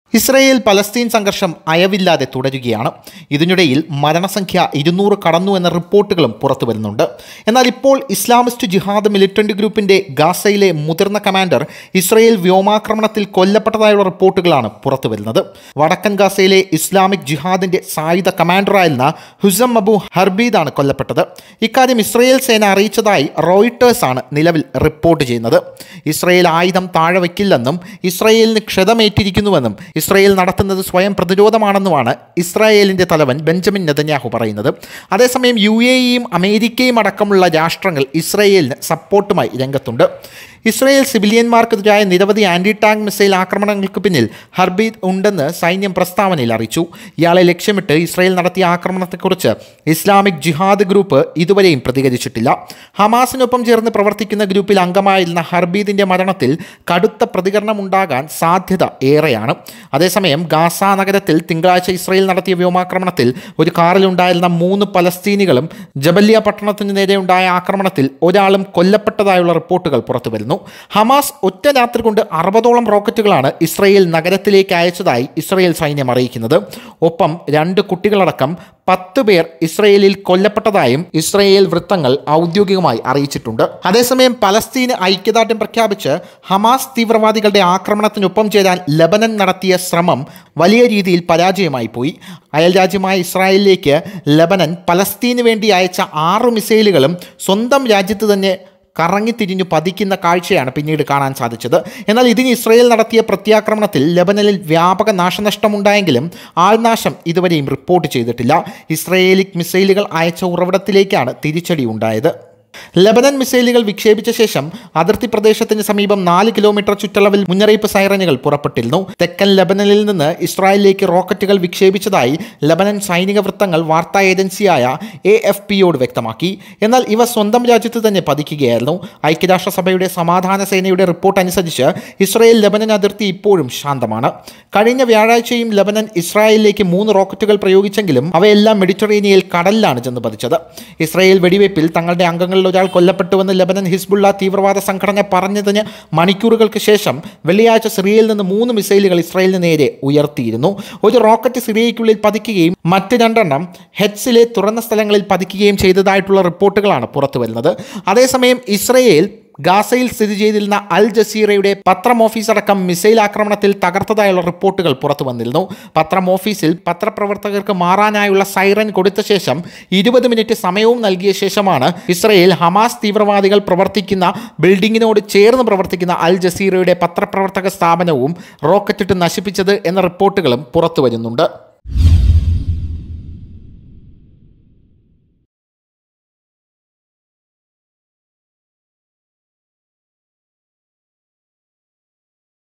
Israel Palestine സംഘർഷം അയവില്ലാതെ തുടരുകയാണ് ഇതിനിടയിൽ മരണസംഖ്യ ഇരുന്നൂറ് കടന്നു എന്ന റിപ്പോർട്ടുകളും പുറത്തു വരുന്നുണ്ട് എന്നാൽ ഇപ്പോൾ ഇസ്ലാമിസ്റ്റ് ജിഹാദ് മിലിറ്റന്റ് ഗ്രൂപ്പിന്റെ ഗാസയിലെ മുതിർന്ന കമാൻഡർ ഇസ്രയേൽ വ്യോമാക്രമണത്തിൽ കൊല്ലപ്പെട്ടതായുള്ള റിപ്പോർട്ടുകളാണ് പുറത്തു വരുന്നത് വടക്കൻ ഗാസയിലെ ഇസ്ലാമിക് ജിഹാദിന്റെ സായുധ കമാൻഡറായിരുന്ന ഹുസം അബു ഹർബീദാണ് കൊല്ലപ്പെട്ടത് ഇക്കാര്യം ഇസ്രയേൽ സേന അറിയിച്ചതായി റോയിട്ടേഴ്സ് ആണ് നിലവിൽ റിപ്പോർട്ട് ചെയ്യുന്നത് ഇസ്രയേൽ ആയുധം താഴെ വയ്ക്കില്ലെന്നും ഇസ്രയേലിന് ക്ഷതമേറ്റിരിക്കുന്നുവെന്നും ഇസ്രയേൽ നടത്തുന്നത് സ്വയം പ്രതിരോധമാണെന്നുമാണ് ഇസ്രായേലിൻ്റെ തലവൻ ബെഞ്ചമിൻ നെതന്യാഹു പറയുന്നത് അതേസമയം യു എ ഇയും അമേരിക്കയും അടക്കമുള്ള രാഷ്ട്രങ്ങൾ ഇസ്രയേലിന് സപ്പോർട്ടുമായി രംഗത്തുണ്ട് ഇസ്രയേൽ സിവിലിയന്മാർക്കെതിരായ നിരവധി ആൻറ്റി ടാങ്ക് മിസൈൽ ആക്രമണങ്ങൾക്ക് പിന്നിൽ ഹർബീദ് ഉണ്ടെന്ന് സൈന്യം പ്രസ്താവനയിൽ അറിയിച്ചു ഇയാളെ ലക്ഷ്യമിട്ട് ഇസ്രയേൽ നടത്തിയ ആക്രമണത്തെക്കുറിച്ച് ഇസ്ലാമിക് ജിഹാദ് ഗ്രൂപ്പ് ഇതുവരെയും പ്രതികരിച്ചിട്ടില്ല ഹമാസിനൊപ്പം ചേർന്ന് പ്രവർത്തിക്കുന്ന ഗ്രൂപ്പിൽ അംഗമായിരുന്ന ഹർബീദിൻ്റെ മരണത്തിൽ കടുത്ത പ്രതികരണമുണ്ടാകാൻ സാധ്യത ഏറെയാണ് അതേസമയം ഗാസ നഗരത്തിൽ തിങ്കളാഴ്ച ഇസ്രയേൽ നടത്തിയ വ്യോമാക്രമണത്തിൽ ഒരു കാറിലുണ്ടായിരുന്ന മൂന്ന് പലസ്തീനികളും ജബല്യ പട്ടണത്തിന് നേരെ ഉണ്ടായ ആക്രമണത്തിൽ ഒരാളും കൊല്ലപ്പെട്ടതായുള്ള റിപ്പോർട്ടുകൾ പുറത്തുവരുന്നു ഹമാസ് ഒറ്റ രാത്രി കൊണ്ട് അറുപതോളം റോക്കറ്റുകളാണ് ഇസ്രയേൽ നഗരത്തിലേക്ക് അയച്ചതായി ഇസ്രയേൽ സൈന്യം അറിയിക്കുന്നത് ഒപ്പം രണ്ട് കുട്ടികളടക്കം പത്ത് പേർ ഇസ്രയേലിൽ കൊല്ലപ്പെട്ടതായും ഇസ്രയേൽ വൃത്തങ്ങൾ ഔദ്യോഗികമായി അറിയിച്ചിട്ടുണ്ട് അതേസമയം പലസ്തീന് ഐക്യദാർഢ്യം പ്രഖ്യാപിച്ച് ഹമാസ് തീവ്രവാദികളുടെ ആക്രമണത്തിനൊപ്പം ചേരാൻ ലബനൻ നടത്തിയ ശ്രമം വലിയ രീതിയിൽ പരാജയമായി പോയി അയൽരാജ്യമായ ഇസ്രായേലിലേക്ക് ലബനൻ പലസ്തീന് വേണ്ടി അയച്ച ആറ് മിസൈലുകളും സ്വന്തം രാജ്യത്ത് തന്നെ കറങ്ങിത്തിരിഞ്ഞു പതിക്കുന്ന കാഴ്ചയാണ് പിന്നീട് കാണാൻ സാധിച്ചത് എന്നാൽ ഇതിന് ഇസ്രയേൽ നടത്തിയ പ്രത്യാക്രമണത്തിൽ ലബനനിൽ വ്യാപക നാശനഷ്ടമുണ്ടായെങ്കിലും ആൾനാശം ഇതുവരെയും റിപ്പോർട്ട് ചെയ്തിട്ടില്ല ഇസ്രയേലിക് മിസൈലുകൾ അയച്ച ഉറവിടത്തിലേക്കാണ് തിരിച്ചടി ഉണ്ടായത് ലബനൻ മിസൈലുകൾ വിക്ഷേപിച്ച ശേഷം അതിർത്തി പ്രദേശത്തിന് സമീപം നാല് കിലോമീറ്റർ ചുറ്റളവിൽ മുന്നറിയിപ്പ് സൈറനുകൾ പുറപ്പെട്ടിരുന്നു തെക്കൻ ലബനനിൽ നിന്ന് ഇസ്രായേലിലേക്ക് റോക്കറ്റുകൾ വിക്ഷേപിച്ചതായി ലബനൻ സൈനിക വൃത്തങ്ങൾ വാർത്താ ഏജൻസിയായ എ എഫ് പിയോട് വ്യക്തമാക്കി എന്നാൽ ഇവ സ്വന്തം രാജ്യത്ത് തന്നെ പതിക്കുകയായിരുന്നു ഐക്യരാഷ്ട്രസഭയുടെ സമാധാന സേനയുടെ റിപ്പോർട്ട് അനുസരിച്ച് ഇസ്രായേൽ ലബനൻ അതിർത്തി ഇപ്പോഴും ശാന്തമാണ് കഴിഞ്ഞ വ്യാഴാഴ്ചയും ലബനൻ ഇസ്രായേലിലേക്ക് മൂന്ന് റോക്കറ്റുകൾ പ്രയോഗിച്ചെങ്കിലും അവയെല്ലാം മെഡിറ്ററേനിയയിൽ കടലിലാണ് ചെന്ന് പതിച്ചത് ഇസ്രായേൽ വെടിവയ്പിൽ തങ്ങളുടെ അംഗങ്ങളിൽ ഒരാൾ കൊല്ലപ്പെട്ടുവെന്ന് ലബനൻ ഹിസ്ബുള്ള തീവ്രവാദ സംഘടന പറഞ്ഞതിന് മണിക്കൂറുകൾക്ക് ശേഷം വെള്ളിയാഴ്ച സിറിയയിൽ നിന്ന് മൂന്ന് മിസൈലുകൾ ഇസ്രായേലിന് നേരെ ഉയർത്തിയിരുന്നു ഒരു റോക്കറ്റ് സിറിയയ്ക്കുള്ളിൽ പതിക്കുകയും മറ്റ് രണ്ടെണ്ണം ഹെഡ്സിലെ തുറന്ന സ്ഥലങ്ങളിൽ പതിക്കുകയും ചെയ്തതായിട്ടുള്ള റിപ്പോർട്ടുകളാണ് പുറത്തുവരുന്നത് അതേസമയം ഇസ്രയേൽ ഗാസയിൽ സ്ഥിതി ചെയ്തിരുന്ന അൽ ജസീറയുടെ പത്രം ഓഫീസടക്കം മിസൈൽ ആക്രമണത്തിൽ തകർത്തതായുള്ള റിപ്പോർട്ടുകൾ പുറത്തു വന്നിരുന്നു പത്രം ഓഫീസിൽ പത്രപ്രവർത്തകർക്ക് മാറാനായുള്ള സൈറൻ കൊടുത്ത ശേഷം ഇരുപത് മിനിറ്റ് സമയവും നൽകിയ ശേഷമാണ് ഇസ്രയേൽ ഹമാസ് തീവ്രവാദികൾ പ്രവർത്തിക്കുന്ന ബിൽഡിങ്ങിനോട് ചേർന്ന് പ്രവർത്തിക്കുന്ന അൽ ജസീറയുടെ പത്രപ്രവർത്തക സ്ഥാപനവും റോക്കറ്റിട്ട് നശിപ്പിച്ചത് എന്ന റിപ്പോർട്ടുകളും പുറത്തു വരുന്നുണ്ട്